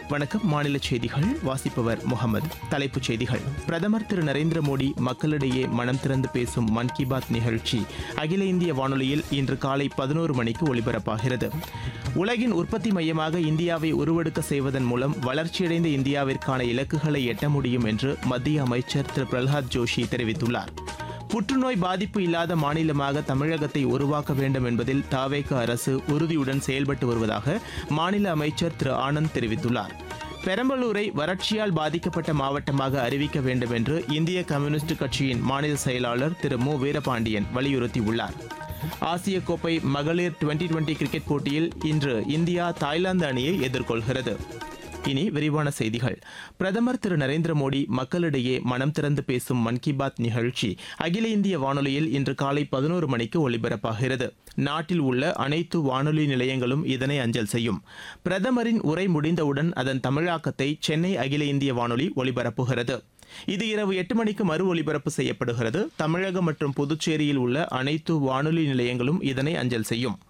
வணக்கம் மாநில செய்திகள் வாசிப்பவர் முகமது தலைப்புச் செய்திகள் பிரதமர் திரு நரேந்திர மோடி மக்களிடையே மனம் திறந்து பேசும் மன் கி பாத் நிகழ்ச்சி அகில இந்திய வானொலியில் இன்று காலை பதினோரு மணிக்கு ஒலிபரப்பாகிறது உலகின் உற்பத்தி மையமாக இந்தியாவை உருவெடுக்க செய்வதன் மூலம் வளர்ச்சியடைந்த இந்தியாவிற்கான இலக்குகளை எட்ட முடியும் என்று மத்திய அமைச்சர் திரு பிரல்ஹாத் ஜோஷி தெரிவித்துள்ளார் புற்றுநோய் பாதிப்பு இல்லாத மாநிலமாக தமிழகத்தை உருவாக்க வேண்டும் என்பதில் தாவேக அரசு உறுதியுடன் செயல்பட்டு வருவதாக மாநில அமைச்சர் திரு ஆனந்த் தெரிவித்துள்ளார் பெரம்பலூரை வறட்சியால் பாதிக்கப்பட்ட மாவட்டமாக அறிவிக்க வேண்டும் என்று இந்திய கம்யூனிஸ்ட் கட்சியின் மாநில செயலாளர் திரு மு வீரபாண்டியன் வலியுறுத்தியுள்ளார் ஆசிய கோப்பை மகளிர் டுவெண்டி டுவெண்டி கிரிக்கெட் போட்டியில் இன்று இந்தியா தாய்லாந்து அணியை எதிர்கொள்கிறது இனி விரிவான செய்திகள் பிரதமர் திரு நரேந்திர மோடி மக்களிடையே மனம் திறந்து பேசும் மன் கி பாத் நிகழ்ச்சி அகில இந்திய வானொலியில் இன்று காலை பதினோரு மணிக்கு ஒலிபரப்பாகிறது நாட்டில் உள்ள அனைத்து வானொலி நிலையங்களும் இதனை அஞ்சல் செய்யும் பிரதமரின் உரை முடிந்தவுடன் அதன் தமிழாக்கத்தை சென்னை அகில இந்திய வானொலி ஒலிபரப்புகிறது இது இரவு எட்டு மணிக்கு மறு ஒலிபரப்பு செய்யப்படுகிறது தமிழகம் மற்றும் புதுச்சேரியில் உள்ள அனைத்து வானொலி நிலையங்களும் இதனை அஞ்சல் செய்யும்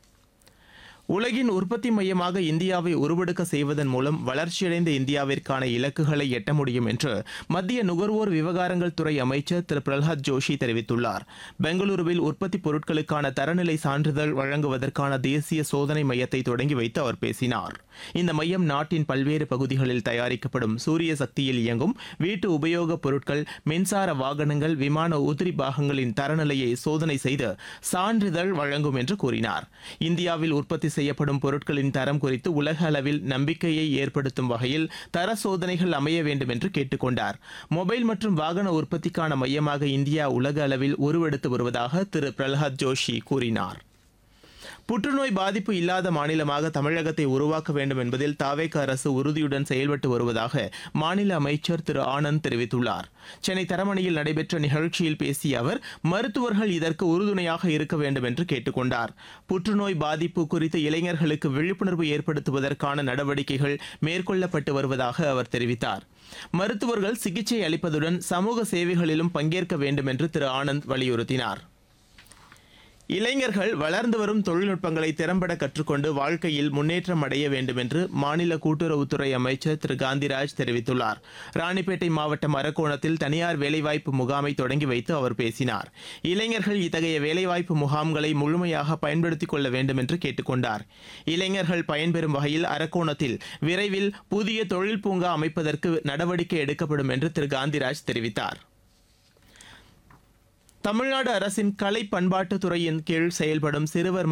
உலகின் உற்பத்தி மையமாக இந்தியாவை உருவெடுக்க செய்வதன் மூலம் வளர்ச்சியடைந்த இந்தியாவிற்கான இலக்குகளை எட்ட முடியும் என்று மத்திய நுகர்வோர் விவகாரங்கள் துறை அமைச்சர் திரு பிரல்ஹாத் ஜோஷி தெரிவித்துள்ளார் பெங்களூருவில் உற்பத்தி பொருட்களுக்கான தரநிலை சான்றிதழ் வழங்குவதற்கான தேசிய சோதனை மையத்தை தொடங்கி வைத்து அவர் பேசினார் இந்த மையம் நாட்டின் பல்வேறு பகுதிகளில் தயாரிக்கப்படும் சூரிய சக்தியில் இயங்கும் வீட்டு உபயோகப் பொருட்கள் மின்சார வாகனங்கள் விமான உதிரி பாகங்களின் தரநிலையை சோதனை செய்து சான்றிதழ் வழங்கும் என்று கூறினார் இந்தியாவில் உற்பத்தி செய்யப்படும் பொருட்களின் தரம் குறித்து உலக அளவில் நம்பிக்கையை ஏற்படுத்தும் வகையில் தர சோதனைகள் அமைய வேண்டும் என்று கேட்டுக்கொண்டார் மொபைல் மற்றும் வாகன உற்பத்திக்கான மையமாக இந்தியா உலக அளவில் உருவெடுத்து வருவதாக திரு பிரல்ஹாத் ஜோஷி கூறினார் புற்றுநோய் பாதிப்பு இல்லாத மாநிலமாக தமிழகத்தை உருவாக்க வேண்டும் என்பதில் தாவேக அரசு உறுதியுடன் செயல்பட்டு வருவதாக மாநில அமைச்சர் திரு ஆனந்த் தெரிவித்துள்ளார் சென்னை தரமணியில் நடைபெற்ற நிகழ்ச்சியில் பேசிய அவர் மருத்துவர்கள் இதற்கு உறுதுணையாக இருக்க வேண்டும் என்று கேட்டுக்கொண்டார் புற்றுநோய் பாதிப்பு குறித்து இளைஞர்களுக்கு விழிப்புணர்வு ஏற்படுத்துவதற்கான நடவடிக்கைகள் மேற்கொள்ளப்பட்டு வருவதாக அவர் தெரிவித்தார் மருத்துவர்கள் சிகிச்சை அளிப்பதுடன் சமூக சேவைகளிலும் பங்கேற்க வேண்டும் என்று திரு ஆனந்த் வலியுறுத்தினார் இளைஞர்கள் வளர்ந்து வரும் தொழில்நுட்பங்களை திறம்பட கற்றுக்கொண்டு வாழ்க்கையில் முன்னேற்றம் அடைய வேண்டும் என்று மாநில கூட்டுறவுத்துறை அமைச்சர் திரு காந்திராஜ் தெரிவித்துள்ளார் ராணிப்பேட்டை மாவட்டம் அரக்கோணத்தில் தனியார் வேலைவாய்ப்பு முகாமை தொடங்கி வைத்து அவர் பேசினார் இளைஞர்கள் இத்தகைய வேலைவாய்ப்பு முகாம்களை முழுமையாக பயன்படுத்திக் கொள்ள வேண்டும் என்று கேட்டுக்கொண்டார் இளைஞர்கள் பயன்பெறும் வகையில் அரக்கோணத்தில் விரைவில் புதிய தொழில் பூங்கா அமைப்பதற்கு நடவடிக்கை எடுக்கப்படும் என்று திரு காந்திராஜ் தெரிவித்தார் தமிழ்நாடு அரசின் கலை பண்பாட்டுத் துறையின் கீழ் செயல்படும் சிறுவர்